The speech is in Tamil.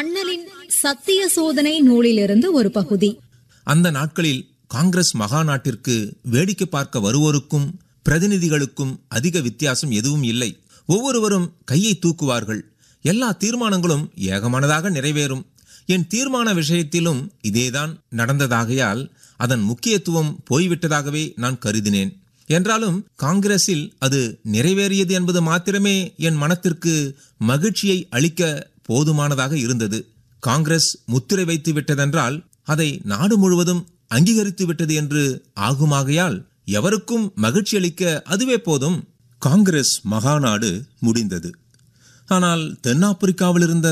அண்ணலின் சத்திய சோதனை நூலிலிருந்து ஒரு பகுதி அந்த நாட்களில் காங்கிரஸ் மகாநாட்டிற்கு வேடிக்கை பார்க்க வருவோருக்கும் பிரதிநிதிகளுக்கும் அதிக வித்தியாசம் எதுவும் இல்லை ஒவ்வொருவரும் கையை தூக்குவார்கள் எல்லா தீர்மானங்களும் ஏகமானதாக நிறைவேறும் என் தீர்மான விஷயத்திலும் இதேதான் நடந்ததாகையால் அதன் முக்கியத்துவம் போய்விட்டதாகவே நான் கருதினேன் என்றாலும் காங்கிரஸில் அது நிறைவேறியது என்பது மாத்திரமே என் மனத்திற்கு மகிழ்ச்சியை அளிக்க போதுமானதாக இருந்தது காங்கிரஸ் முத்திரை வைத்து விட்டதென்றால் அதை நாடு முழுவதும் அங்கீகரித்து விட்டது என்று ஆகுமாகையால் எவருக்கும் மகிழ்ச்சி அளிக்க அதுவே போதும் காங்கிரஸ் மகாநாடு முடிந்தது ஆனால் தென்னாப்பிரிக்காவில் இருந்த